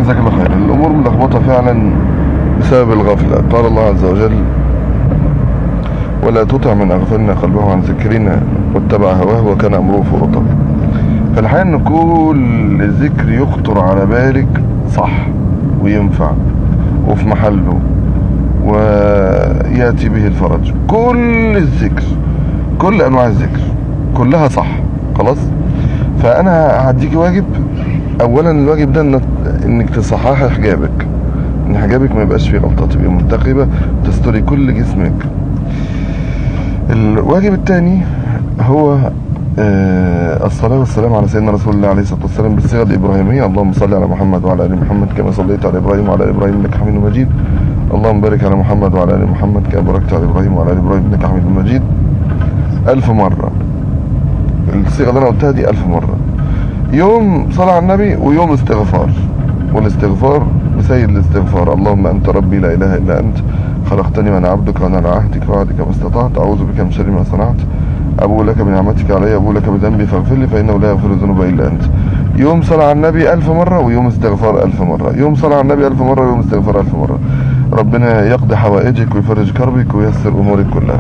جزاك الله خير الأمور ملخبطة فعلا بسبب الغفلة قال الله عز وجل ولا تطع من أغفلنا قلبه عن ذكرنا واتبع هواه وكان أمره فرطا فالحقيقة أن كل ذكر يخطر على بالك صح وينفع وفي محله ويأتي به الفرج كل الذكر كل أنواع الذكر كلها صح خلاص فأنا هديك واجب أولا الواجب ده إنك- إنك تصححي حجابك إن حجابك ما يبقاش فيه غلطة تبقي منتقبة تستري كل جسمك الواجب الثاني هو آه، الصلاة والسلام على سيدنا رسول الله عليه الصلاة والسلام بالصيغة الإبراهيمية اللهم صل على محمد وعلى آل محمد كما صليت على إبراهيم وعلى آل إبراهيم إنك حميد مجيد اللهم بارك على محمد وعلى آل محمد كما باركت على إبراهيم وعلى آل إبراهيم إنك حميد مجيد ألف مرة الصيغة اللي أنا قلتها دي ألف مرة يوم صلاة على النبي ويوم استغفار والاستغفار بسيد الاستغفار اللهم أنت ربي لا إله إلا أنت خلقتني وأنا عبدك وأنا على عهدك ووعدك ما استطعت أعوذ بك من شر ما صنعت أبو لك بنعمتك علي أبو لك بذنبي فاغفر لي فإنه لا يغفر الذنوب إلا أنت يوم صلاة على النبي ألف مرة ويوم استغفار ألف مرة يوم صلاة على النبي ألف مرة ويوم استغفار ألف مرة ربنا يقضي حوائجك ويفرج كربك وييسر أمورك كلها